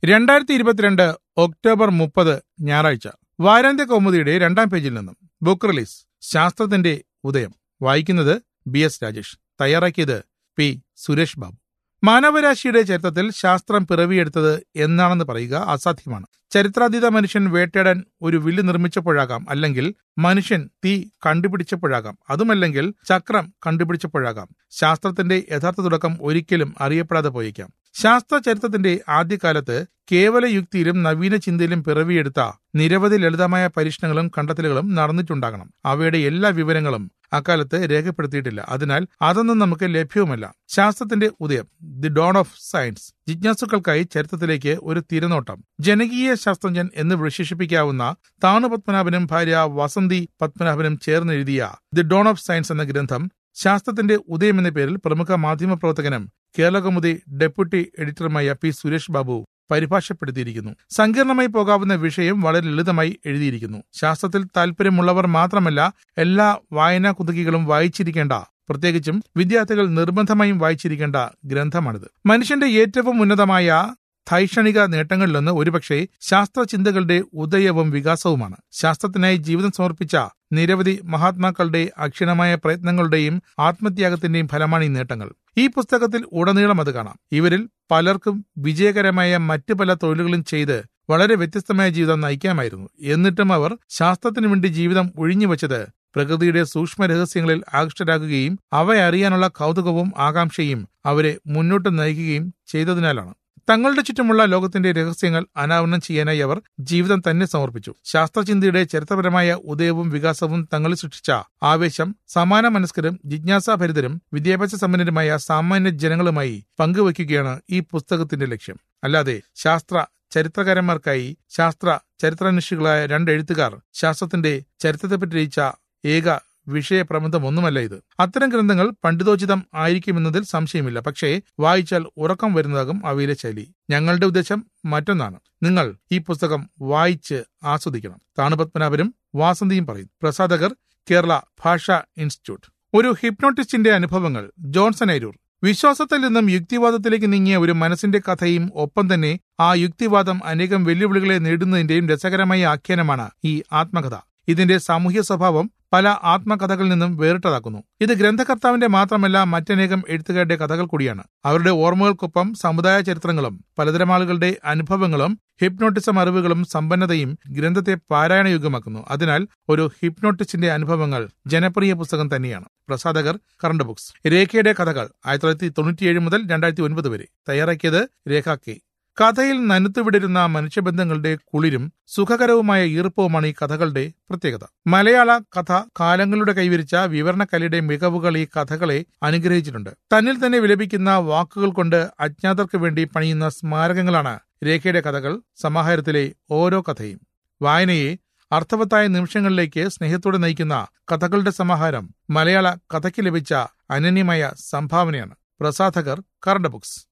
രണ്ടായിരത്തി ഇരുപത്തിരണ്ട് ഒക്ടോബർ മുപ്പത് ഞായറാഴ്ച വാരാന്ത്യ കൗമുദിയുടെ രണ്ടാം പേജിൽ നിന്നും ബുക്ക് റിലീസ് ശാസ്ത്രത്തിന്റെ ഉദയം വായിക്കുന്നത് ബി എസ് രാജേഷ് തയ്യാറാക്കിയത് പി സുരേഷ് ബാബു മാനവരാശിയുടെ ചരിത്രത്തിൽ ശാസ്ത്രം പിറവിയെടുത്തത് എന്നാണെന്ന് പറയുക അസാധ്യമാണ് ചരിത്രാതീത മനുഷ്യൻ വേട്ടയാടാൻ ഒരു വില്ല് നിർമ്മിച്ചപ്പോഴാകാം അല്ലെങ്കിൽ മനുഷ്യൻ തീ കണ്ടുപിടിച്ചപ്പോഴാകാം അതുമല്ലെങ്കിൽ ചക്രം കണ്ടുപിടിച്ചപ്പോഴാകാം ശാസ്ത്രത്തിന്റെ യഥാർത്ഥ തുടക്കം ഒരിക്കലും അറിയപ്പെടാതെ പോയേക്കാം ശാസ്ത്ര ചരിത്രത്തിന്റെ ആദ്യകാലത്ത് കേവല യുക്തിയിലും നവീന ചിന്തയിലും പിറവിയെടുത്ത നിരവധി ലളിതമായ പരീക്ഷണങ്ങളും കണ്ടെത്തലുകളും നടന്നിട്ടുണ്ടാകണം അവയുടെ എല്ലാ വിവരങ്ങളും അക്കാലത്ത് രേഖപ്പെടുത്തിയിട്ടില്ല അതിനാൽ അതൊന്നും നമുക്ക് ലഭ്യവുമല്ല ശാസ്ത്രത്തിന്റെ ഉദയം ദി ഡോൺ ഓഫ് സയൻസ് ജിജ്ഞാസുക്കൾക്കായി ചരിത്രത്തിലേക്ക് ഒരു തിരനോട്ടം ജനകീയ ശാസ്ത്രജ്ഞൻ എന്ന് വിശേഷിപ്പിക്കാവുന്ന താണു പത്മനാഭനും ഭാര്യ വസന്തി പത്മനാഭനും ചേർന്നെഴുതിയ ദി ഡോൺ ഓഫ് സയൻസ് എന്ന ഗ്രന്ഥം ശാസ്ത്രത്തിന്റെ ഉദയം എന്ന പേരിൽ പ്രമുഖ മാധ്യമപ്രവർത്തകനും കേരളകൗമുദി ഡെപ്യൂട്ടി എഡിറ്ററുമായ പി സുരേഷ് ബാബു പരിഭാഷപ്പെടുത്തിയിരിക്കുന്നു സങ്കീർണമായി പോകാവുന്ന വിഷയം വളരെ ലളിതമായി എഴുതിയിരിക്കുന്നു ശാസ്ത്രത്തിൽ താല്പര്യമുള്ളവർ മാത്രമല്ല എല്ലാ വായനാ കുതുകികളും വായിച്ചിരിക്കേണ്ട പ്രത്യേകിച്ചും വിദ്യാർത്ഥികൾ നിർബന്ധമായും വായിച്ചിരിക്കേണ്ട ഗ്രന്ഥമാണിത് മനുഷ്യന്റെ ഏറ്റവും ഉന്നതമായ ധൈഷണിക നേട്ടങ്ങളിലൊന്ന് ഒരുപക്ഷെ ശാസ്ത്രചിന്തകളുടെ ഉദയവും വികാസവുമാണ് ശാസ്ത്രത്തിനായി ജീവിതം സമർപ്പിച്ച നിരവധി മഹാത്മാക്കളുടെ അക്ഷീണമായ പ്രയത്നങ്ങളുടെയും ആത്മത്യാഗത്തിന്റെയും ഫലമാണ് ഈ നേട്ടങ്ങൾ ഈ പുസ്തകത്തിൽ ഉടനീളം അത് കാണാം ഇവരിൽ പലർക്കും വിജയകരമായ മറ്റു പല തൊഴിലുകളും ചെയ്ത് വളരെ വ്യത്യസ്തമായ ജീവിതം നയിക്കാമായിരുന്നു എന്നിട്ടും അവർ ശാസ്ത്രത്തിനു വേണ്ടി ജീവിതം ഒഴിഞ്ഞുവച്ചത് പ്രകൃതിയുടെ സൂക്ഷ്മ രഹസ്യങ്ങളിൽ ആകൃഷ്ടരാകുകയും അവയറിയാനുള്ള കൗതുകവും ആകാംക്ഷയും അവരെ മുന്നോട്ട് നയിക്കുകയും ചെയ്തതിനാലാണ് തങ്ങളുടെ ചുറ്റുമുള്ള ലോകത്തിന്റെ രഹസ്യങ്ങൾ അനാവരണം ചെയ്യാനായി അവർ ജീവിതം തന്നെ സമർപ്പിച്ചു ശാസ്ത്രചിന്തയുടെ ചരിത്രപരമായ ഉദയവും വികാസവും തങ്ങളിൽ സൃഷ്ടിച്ച ആവേശം സമാന മനസ്കരും ജിജ്ഞാസാഭരിതരും വിദ്യാഭ്യാസ സമ്പന്നരുമായ സാമാന്യ ജനങ്ങളുമായി പങ്കുവയ്ക്കുകയാണ് ഈ പുസ്തകത്തിന്റെ ലക്ഷ്യം അല്ലാതെ ശാസ്ത്ര ചരിത്രകാരന്മാർക്കായി ശാസ്ത്ര ചരിത്രാന്വേഷികളായ രണ്ട് എഴുത്തുകാർ ശാസ്ത്രത്തിന്റെ ചരിത്രത്തെപ്പറ്റി രചിച്ച ഏക വിഷയപ്രബന്ധമൊന്നുമല്ല ഇത് അത്തരം ഗ്രന്ഥങ്ങൾ പണ്ഡിതോചിതം ആയിരിക്കുമെന്നതിൽ സംശയമില്ല പക്ഷേ വായിച്ചാൽ ഉറക്കം വരുന്നതാകും അവയിലെ ശൈലി ഞങ്ങളുടെ ഉദ്ദേശം മറ്റൊന്നാണ് നിങ്ങൾ ഈ പുസ്തകം വായിച്ച് ആസ്വദിക്കണം താണുപത്മനാഭരും വാസന്തിയും പറയും പ്രസാധകർ കേരള ഭാഷാ ഇൻസ്റ്റിറ്റ്യൂട്ട് ഒരു ഹിപ്നോട്ടിസ്റ്റിന്റെ അനുഭവങ്ങൾ ജോൺസൺ അരൂർ വിശ്വാസത്തിൽ നിന്നും യുക്തിവാദത്തിലേക്ക് നീങ്ങിയ ഒരു മനസ്സിന്റെ കഥയും ഒപ്പം തന്നെ ആ യുക്തിവാദം അനേകം വെല്ലുവിളികളെ നേടുന്നതിന്റെയും രസകരമായ ആഖ്യാനമാണ് ഈ ആത്മകഥ ഇതിന്റെ സാമൂഹ്യ സ്വഭാവം പല ആത്മകഥകളിൽ നിന്നും വേറിട്ടതാക്കുന്നു ഇത് ഗ്രന്ഥകർത്താവിന്റെ മാത്രമല്ല മറ്റനേകം എഴുത്തുകാരുടെ കഥകൾ കൂടിയാണ് അവരുടെ ഓർമ്മകൾക്കൊപ്പം സമുദായ ചരിത്രങ്ങളും പലതരം ആളുകളുടെ അനുഭവങ്ങളും ഹിപ്നോട്ടിസം അറിവുകളും സമ്പന്നതയും ഗ്രന്ഥത്തെ പാരായണയുഗമാക്കുന്നു അതിനാൽ ഒരു ഹിപ്നോട്ടിസ്റ്റിന്റെ അനുഭവങ്ങൾ ജനപ്രിയ പുസ്തകം തന്നെയാണ് പ്രസാധകർ കറണ്ട് ബുക്സ് രേഖയുടെ കഥകൾ ആയിരത്തി തൊള്ളായിരത്തി തൊണ്ണൂറ്റിയേഴ് മുതൽ രണ്ടായിരത്തി ഒൻപത് വരെ തയ്യാറാക്കിയത് രേഖ കെ കഥയിൽ നനുത്തുവിടരുന്ന മനുഷ്യബന്ധങ്ങളുടെ കുളിരും സുഖകരവുമായ ഈർപ്പവുമാണ് ഈ കഥകളുടെ പ്രത്യേകത മലയാള കഥ കാലങ്ങളുടെ കൈവരിച്ച വിവരണക്കലയുടെ മികവുകൾ ഈ കഥകളെ അനുഗ്രഹിച്ചിട്ടുണ്ട് തന്നിൽ തന്നെ വിലപിക്കുന്ന വാക്കുകൾ കൊണ്ട് അജ്ഞാതർക്ക് വേണ്ടി പണിയുന്ന സ്മാരകങ്ങളാണ് രേഖയുടെ കഥകൾ സമാഹാരത്തിലെ ഓരോ കഥയും വായനയെ അർത്ഥവത്തായ നിമിഷങ്ങളിലേക്ക് സ്നേഹത്തോടെ നയിക്കുന്ന കഥകളുടെ സമാഹാരം മലയാള കഥയ്ക്ക് ലഭിച്ച അനന്യമായ സംഭാവനയാണ് പ്രസാധകർ കറണ്ട് ബുക്സ്